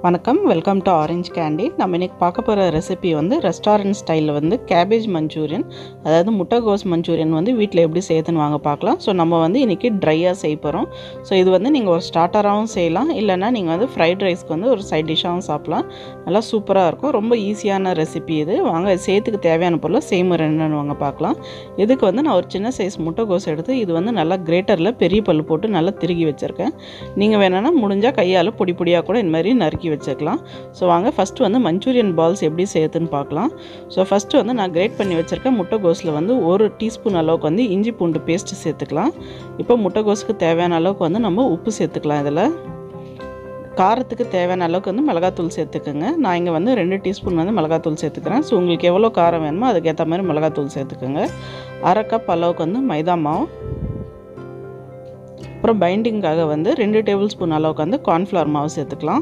வணக்கம் welcome to orange candy நம்ம இன்றைக்கி பார்க்க போகிற ரெசிபி வந்து ரெஸ்டாரண்ட் ஸ்டைலில் வந்து கேபேஜ் மஞ்சூரியன் அதாவது முட்டைகோஸ் மஞ்சூரியன் வந்து வீட்டில் எப்படி செய்யுதுன்னு வாங்க பார்க்கலாம் ஸோ நம்ம வந்து இன்றைக்கி ட்ரையாக செய்ய போகிறோம் ஸோ இது வந்து நீங்கள் ஒரு ஸ்டார்டராகவும் செய்யலாம் இல்லைனா நீங்கள் வந்து ஃப்ரைட் ரைஸ்க்கு வந்து ஒரு சைட் டிஷ்ஷாகவும் சாப்பிட்லாம் நல்லா சூப்பராக இருக்கும் ரொம்ப ஈஸியான ரெசிபி இது வாங்க செய்யறதுக்கு தேவையான பொருளை செய்முறை என்னென்னு வாங்க பார்க்கலாம் இதுக்கு வந்து நான் ஒரு சின்ன சைஸ் முட்டைகோஸ் எடுத்து இது வந்து நல்லா கிரேட்டரில் பெரிய பல் போட்டு நல்லா திருகி வச்சுருக்கேன் நீங்கள் வேணும்னா முடிஞ்சால் கையால் பொடி பொடியாக கூட இந்த மாதிரி நறுக்கி வச்சுக்கலாம் ஸோ வாங்க ஃபஸ்ட்டு வந்து மஞ்சூரியன் பால்ஸ் எப்படி செய்யுதுன்னு பார்க்கலாம் ஸோ ஃபஸ்ட்டு வந்து நான் கிரேட் பண்ணி வச்சுருக்கேன் முட்டைகோஸில் வந்து ஒரு டீஸ்பூன் அளவுக்கு வந்து இஞ்சி பூண்டு பேஸ்ட்டு சேர்த்துக்கலாம் இப்போ முட்டைகோஸுக்கு தேவையான அளவுக்கு வந்து நம்ம உப்பு சேர்த்துக்கலாம் இதில் காரத்துக்கு தேவையான அளவுக்கு வந்து மிளகாத்தூள் சேர்த்துக்கோங்க நான் இங்கே வந்து ரெண்டு டீஸ்பூன் வந்து மிளகாத்தூள் சேர்த்துக்கிறேன் ஸோ உங்களுக்கு எவ்வளோ காரம் வேணுமோ அதுக்கேற்ற மாதிரி மிளகாத்தூள் சேர்த்துக்கோங்க அரை கப் அளவுக்கு வந்து மைதா மாவு அப்புறம் பைண்டிங்காக வந்து ரெண்டு டேபிள் ஸ்பூன் அளவுக்கு வந்து கார்ன்ஃப்ளவர் மாவு சேர்த்துக்கலாம்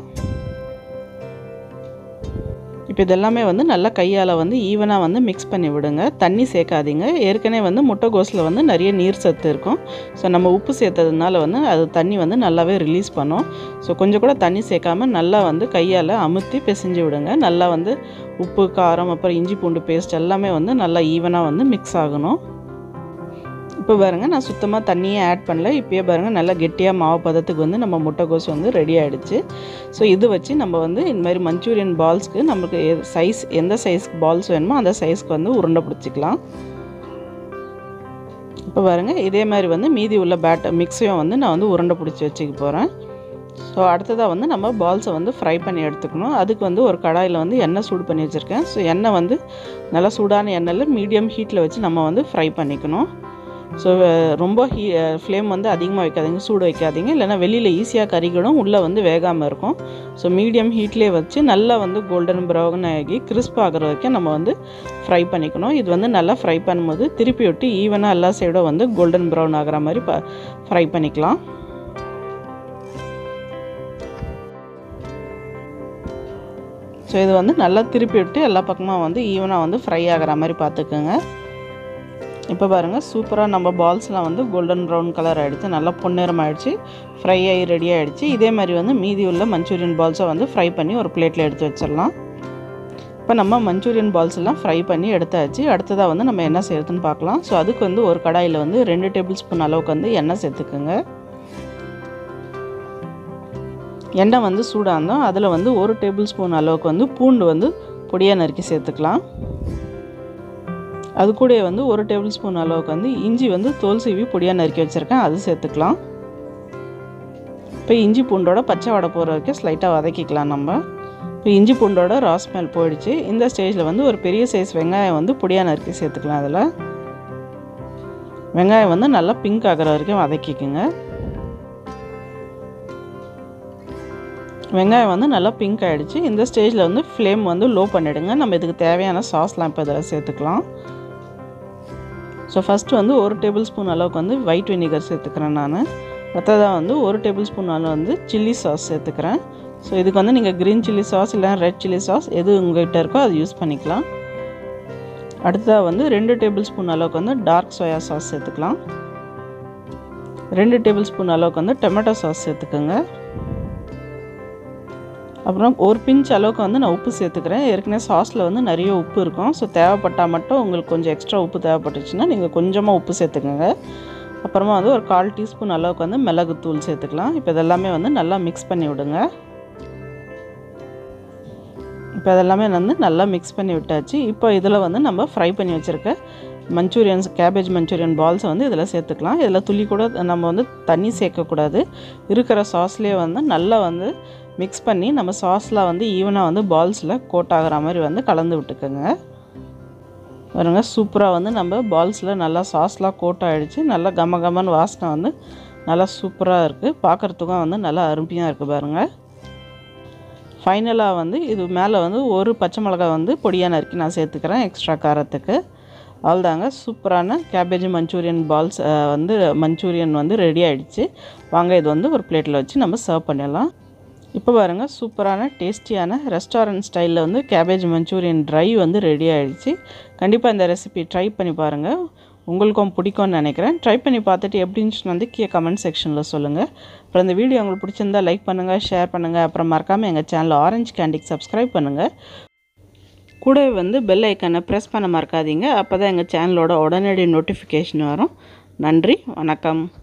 இப்போ இதெல்லாமே வந்து நல்லா கையால் வந்து ஈவனாக வந்து மிக்ஸ் பண்ணி விடுங்க தண்ணி சேர்க்காதீங்க ஏற்கனவே வந்து முட்டைகோஸில் வந்து நிறைய நீர் சத்து இருக்கும் ஸோ நம்ம உப்பு சேர்த்ததுனால வந்து அது தண்ணி வந்து நல்லாவே ரிலீஸ் பண்ணும் ஸோ கொஞ்சம் கூட தண்ணி சேர்க்காம நல்லா வந்து கையால் அமுத்தி பிசைஞ்சு விடுங்க நல்லா வந்து உப்பு காரம் அப்புறம் இஞ்சி பூண்டு பேஸ்ட் எல்லாமே வந்து நல்லா ஈவனாக வந்து மிக்ஸ் ஆகணும் இப்போ பாருங்கள் நான் சுத்தமாக தண்ணியே ஆட் பண்ணல இப்போயே பாருங்கள் நல்லா கெட்டியாக மாவு பதத்துக்கு வந்து நம்ம முட்டைகோஸ் வந்து ரெடி ஆகிடுச்சு ஸோ இது வச்சு நம்ம வந்து இந்த மாதிரி மஞ்சூரியன் பால்ஸ்க்கு நமக்கு சைஸ் எந்த சைஸ்க்கு பால்ஸ் வேணுமோ அந்த சைஸ்க்கு வந்து உருண்டை பிடிச்சிக்கலாம் இப்போ பாருங்கள் இதே மாதிரி வந்து மீதி உள்ள பேட் மிக்ஸையும் வந்து நான் வந்து உருண்டை பிடிச்சி வச்சுக்க போகிறேன் ஸோ அடுத்ததாக வந்து நம்ம பால்ஸை வந்து ஃப்ரை பண்ணி எடுத்துக்கணும் அதுக்கு வந்து ஒரு கடாயில் வந்து எண்ணெய் சூடு பண்ணி வச்சுருக்கேன் ஸோ எண்ணெய் வந்து நல்லா சூடான எண்ணெயில் மீடியம் ஹீட்டில் வச்சு நம்ம வந்து ஃப்ரை பண்ணிக்கணும் ஸோ ரொம்ப ஹீ ஃப்ளேம் வந்து அதிகமாக வைக்காதீங்க சூடு வைக்காதீங்க இல்லைனா வெளியில் ஈஸியாக கறிக்கிடும் உள்ளே வந்து வேகாமல் இருக்கும் ஸோ மீடியம் ஹீட்லேயே வச்சு நல்லா வந்து கோல்டன் ப்ரௌன் ஆகி கிறிஸ்ப் ஆகிற வரைக்கும் நம்ம வந்து ஃப்ரை பண்ணிக்கணும் இது வந்து நல்லா ஃப்ரை பண்ணும்போது திருப்பி விட்டு ஈவனாக எல்லா சைடும் வந்து கோல்டன் ப்ரௌன் ஆகிற மாதிரி ப ஃப்ரை பண்ணிக்கலாம் ஸோ இது வந்து நல்லா திருப்பி விட்டு எல்லா பக்கமாக வந்து ஈவனாக வந்து ஃப்ரை ஆகிற மாதிரி பார்த்துக்குங்க இப்போ பாருங்கள் சூப்பராக நம்ம பால்ஸ்லாம் வந்து கோல்டன் ப்ரௌன் கலர் ஆகிடுச்சு நல்லா பொன்னிறம் ஆகிடுச்சு ஃப்ரை ஆகி ரெடி ஆகிடுச்சு இதே மாதிரி வந்து மீதி உள்ள மஞ்சூரியன் பால்ஸை வந்து ஃப்ரை பண்ணி ஒரு பிளேட்டில் எடுத்து வச்சிடலாம் இப்போ நம்ம மஞ்சூரியன் பால்ஸ் எல்லாம் ஃப்ரை பண்ணி எடுத்தாச்சு அடுத்ததாக வந்து நம்ம என்ன செய்யறதுன்னு பார்க்கலாம் ஸோ அதுக்கு வந்து ஒரு கடாயில் வந்து ரெண்டு டேபிள் ஸ்பூன் அளவுக்கு வந்து எண்ணெய் சேர்த்துக்குங்க எண்ணெய் வந்து சூடாக இருந்தோம் அதில் வந்து ஒரு டேபிள் ஸ்பூன் அளவுக்கு வந்து பூண்டு வந்து பொடியாக நறுக்கி சேர்த்துக்கலாம் அது கூட வந்து ஒரு டேபிள் ஸ்பூன் அளவுக்கு வந்து இஞ்சி வந்து தோல் சீவி பொடியாக நறுக்கி வச்சுருக்கேன் அது சேர்த்துக்கலாம் இப்போ இஞ்சி பூண்டோட பச்சை வடை போகிற வரைக்கும் ஸ்லைட்டாக வதக்கிக்கலாம் நம்ம இப்போ இஞ்சி பூண்டோட ராஸ்மெல் போயிடுச்சு இந்த ஸ்டேஜில் வந்து ஒரு பெரிய சைஸ் வெங்காயம் வந்து பொடியாக நறுக்கி சேர்த்துக்கலாம் அதில் வெங்காயம் வந்து நல்லா பிங்க் ஆகிற வரைக்கும் வதக்கிக்குங்க வெங்காயம் வந்து நல்லா பிங்க் ஆகிடுச்சு இந்த ஸ்டேஜில் வந்து ஃப்ளேம் வந்து லோ பண்ணிவிடுங்க நம்ம இதுக்கு தேவையான சாஸ்லாம் இப்போ இதில் சேர்த்துக்கலாம் ஸோ ஃபஸ்ட்டு வந்து ஒரு டேபிள் ஸ்பூன் அளவுக்கு வந்து ஒயிட் வினிகர் சேர்த்துக்கிறேன் நான் அடுத்ததாக வந்து ஒரு டேபிள் ஸ்பூன் அளவு வந்து சில்லி சாஸ் சேர்த்துக்கிறேன் ஸோ இதுக்கு வந்து நீங்கள் க்ரீன் சில்லி சாஸ் இல்லை ரெட் சில்லி சாஸ் எது உங்கள்கிட்ட இருக்கோ அது யூஸ் பண்ணிக்கலாம் அடுத்ததாக வந்து ரெண்டு டேபிள் ஸ்பூன் அளவுக்கு வந்து டார்க் சோயா சாஸ் சேர்த்துக்கலாம் ரெண்டு டேபிள் ஸ்பூன் அளவுக்கு வந்து டொமேட்டோ சாஸ் சேர்த்துக்கோங்க அப்புறம் ஒரு பிஞ்ச் அளவுக்கு வந்து நான் உப்பு சேர்த்துக்கிறேன் ஏற்கனவே சாஸில் வந்து நிறைய உப்பு இருக்கும் ஸோ தேவைப்பட்டால் மட்டும் உங்களுக்கு கொஞ்சம் எக்ஸ்ட்ரா உப்பு தேவைப்பட்டுச்சுன்னா நீங்கள் கொஞ்சமாக உப்பு சேர்த்துக்கோங்க அப்புறமா வந்து ஒரு கால் டீஸ்பூன் அளவுக்கு வந்து மிளகுத்தூள் சேர்த்துக்கலாம் இப்போ இதெல்லாமே வந்து நல்லா மிக்ஸ் பண்ணி விடுங்க இப்போ இதெல்லாமே வந்து நல்லா மிக்ஸ் பண்ணி விட்டாச்சு இப்போ இதில் வந்து நம்ம ஃப்ரை பண்ணி வச்சுருக்க மஞ்சூரியன்ஸ் கேபேஜ் மஞ்சூரியன் பால்ஸை வந்து இதில் சேர்த்துக்கலாம் இதில் துளி கூட நம்ம வந்து தண்ணி சேர்க்கக்கூடாது இருக்கிற சாஸ்லேயே வந்து நல்லா வந்து மிக்ஸ் பண்ணி நம்ம சாஸில் வந்து ஈவனாக வந்து பால்ஸில் கோட் ஆகிற மாதிரி வந்து கலந்து விட்டுக்கோங்க பாருங்க சூப்பராக வந்து நம்ம பால்ஸில் நல்லா சாஸ்லாம் கோட் ஆகிடுச்சு நல்லா கம கமன்னு வாசனை வந்து நல்லா சூப்பராக இருக்குது பார்க்குறதுக்கும் வந்து நல்லா அருமையாக இருக்குது பாருங்கள் ஃபைனலாக வந்து இது மேலே வந்து ஒரு பச்சை மிளகாய் வந்து பொடியாக நறுக்கி நான் சேர்த்துக்கிறேன் எக்ஸ்ட்ரா காரத்துக்கு அவ்வளோதாங்க சூப்பரான கேபேஜ் மஞ்சூரியன் பால்ஸ் வந்து மஞ்சூரியன் வந்து ரெடி ஆகிடுச்சு வாங்க இது வந்து ஒரு பிளேட்டில் வச்சு நம்ம சர்வ் பண்ணிடலாம் இப்போ பாருங்கள் சூப்பரான டேஸ்டியான ரெஸ்டாரண்ட் ஸ்டைலில் வந்து கேபேஜ் மஞ்சூரியன் ட்ரை வந்து ரெடி ஆகிடுச்சு கண்டிப்பாக இந்த ரெசிபி ட்ரை பண்ணி பாருங்கள் உங்களுக்கும் பிடிக்கும்னு நினைக்கிறேன் ட்ரை பண்ணி பார்த்துட்டு எப்படி இருந்துச்சுன்னு வந்து கீழே கமெண்ட் செக்ஷனில் சொல்லுங்கள் அப்புறம் இந்த வீடியோ உங்களுக்கு பிடிச்சிருந்தா லைக் பண்ணுங்கள் ஷேர் பண்ணுங்கள் அப்புறம் மறக்காமல் எங்கள் சேனல் ஆரஞ்சு கேண்டிக்கு சப்ஸ்கிரைப் பண்ணுங்கள் கூடவே வந்து பெல் ஐக்கனை ப்ரெஸ் பண்ண மறக்காதீங்க அப்போ தான் எங்கள் சேனலோட உடனடி நோட்டிஃபிகேஷன் வரும் நன்றி வணக்கம்